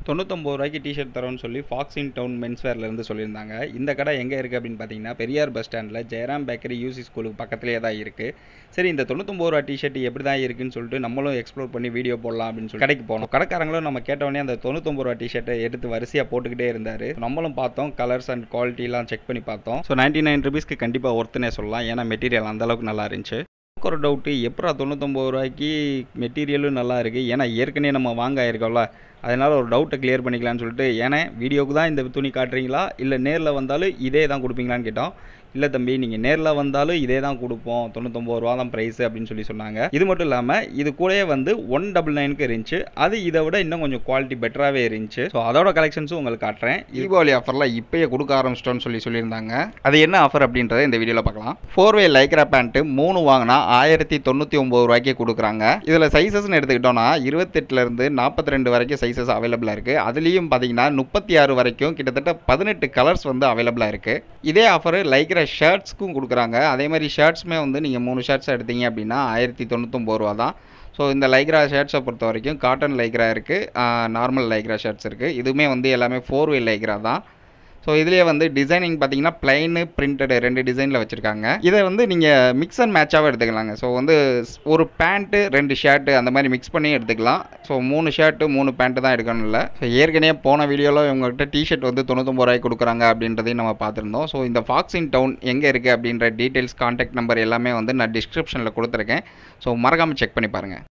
தொண்ணூத்தொம்பது ரூபாய்க்கு டிஷர்ட் தரோன்னு சொல்லி ஃபாக்ஸின் டவுன் மென்ஸ்வேர்லேருந்து சொல்லியிருந்தாங்க இந்த கடை எங்கே இருக்குது அப்படின்னு பார்த்தீங்கன்னா பெரியார் பஸ் ஸ்டாண்டில் ஜெயராம் பேக்கரி யூசி ஸ்கூலுக்கு பக்கத்துலேயே தான் இருக்குது சரி இந்த தொண்ணூத்தொம்பது ரூபா டிஷர்ட் எப்படி தான் இருக்குன்னு சொல்லிட்டு நம்மளும் எக்ஸ்ப்ளோர் பண்ணி வீடியோ போடலாம் அப்படின்னு சொல்லி கடைக்கு போனோம் கடைக்காரங்களும் நம்ம கேட்டவொடனே அந்த தொண்ணூத்தொம்பது ரூபா டிஷர்ட்டை எடுத்து வரிசையாக போட்டுக்கிட்டே இருந்தார் நம்மளும் பார்த்தோம் கலர்ஸ் அண்ட் குவாலிட்டிலாம் செக் பண்ணி பார்த்தோம் ஸோ நைன்ட்டி நைன் ருபீஸ்க்கு கண்டிப்பாக ஒர்த்துனே சொல்லலாம் ஏன்னா மெட்டீரியல் அந்தளவுக்கு நல்லா இருந்துச்சு எனக்கு ஒரு டவுட்டு எப்படா தொண்ணூத்தொம்பது ரூபாய்க்கு மெட்டீரியலும் நல்லா இருக்குது ஏன்னா ஏற்கனவே நம்ம வாங்க ஆயிருக்கோம்ல அதனால் ஒரு டவுட்டை கிளியர் பண்ணிக்கலாம்னு சொல்லிட்டு ஏன்னா வீடியோக்கு தான் இந்த துணி காட்டுறீங்களா இல்லை நேரில் வந்தாலும் இதே தான் கொடுப்பீங்களான்னு கேட்டோம் இல்லை தம்பி நீங்கள் நேரில் வந்தாலும் இதே தான் கொடுப்போம் தொண்ணூத்தொம்பது ரூபா தான் ப்ரைஸ் அப்படின்னு சொல்லி சொன்னாங்க இது மட்டும் இல்லாமல் இது கூடயே வந்து ஒன் டபுள் நைனுக்கு இருந்துச்சு அது இதை விட இன்னும் கொஞ்சம் குவாலிட்டி பெட்டராகவே இருந்துச்சு ஸோ அதோட கலெக்ஷன்ஸும் உங்களுக்கு காட்டுறேன் தீபாவளி ஆஃபரில் இப்போயே கொடுக்க ஆரம்பிச்சிட்டோன்னு சொல்லி சொல்லியிருந்தாங்க அது என்ன ஆஃபர் அப்படின்றத இந்த வீடியோவில் பார்க்கலாம் ஃபோர் வே லைக்ரா பேண்ட்டு மூணு வாங்கினா ஆயிரத்தி தொண்ணூற்றி ஒம்பது ரூபாய்க்கு கொடுக்குறாங்க இதில் சைஸஸ்னு எடுத்துக்கிட்டோம்னா இருபத்தெட்டுலேருந்து நாற்பத்தி ரெண்டு வரைக்கும் சைஸஸ் அவைலபிளாக இருக்குது அதுலேயும் பார்த்தீங்கன்னா முப்பத்தி ஆறு வரைக்கும் கிட்டத்தட்ட பதினெட்டு கலர்ஸ் வந்து அவைலபிளாக இருக்குது இதே ஆஃபர் லைக்ரா ஷர்ட்ஸ்க்கும் கொடுக்குறாங்க அதே மாதிரி ஷர்ட்ஸுமே வந்து நீங்கள் மூணு ஷர்ட்ஸ் எடுத்தீங்க அப்படின்னா ஆயிரத்தி தொண்ணூத்தொம்பது ரூபா தான் ஸோ இந்த லைக்ரா ஷர்ட்ஸை பொறுத்த வரைக்கும் காட்டன் லைக்ரா இருக்குது நார்மல் லைக்ரா ஷர்ட்ஸ் இருக்குது இதுவுமே வந்து எல்லாமே ஃபோர் வே லைக்ரா தான் ஸோ இதுலேயே வந்து டிசைனிங் பார்த்தீங்கன்னா பிளைனு பிரிண்டடு ரெண்டு டிசைனில் வச்சுருக்காங்க இதை வந்து நீங்கள் மிக்ஸ் அண்ட் மேட்சாகவும் எடுத்துக்கலாங்க ஸோ வந்து ஒரு பேண்ட்டு ரெண்டு ஷர்ட்டு அந்த மாதிரி மிக்ஸ் பண்ணி எடுத்துக்கலாம் ஸோ மூணு ஷர்ட்டு மூணு பேண்ட்டு தான் எடுக்கணும் இல்லை ஸோ ஏற்கனவே போன வீடியோவில் இவங்ககிட்ட டிஷர்ட் வந்து தொண்ணூத்தொம்பது ரூபாய்க்கு கொடுக்குறாங்க அப்படின்றதையும் நம்ம பார்த்துருந்தோம் ஸோ இந்த ஃபாக்ஸின் டவுன் எங்கே இருக்குது அப்படின்ற டீட்டெயில்ஸ் காண்டாக்ட் நம்பர் எல்லாமே வந்து நான் டிஸ்கிரிப்ஷனில் கொடுத்துருக்கேன் ஸோ மறக்காமல் செக் பண்ணி பாருங்கள்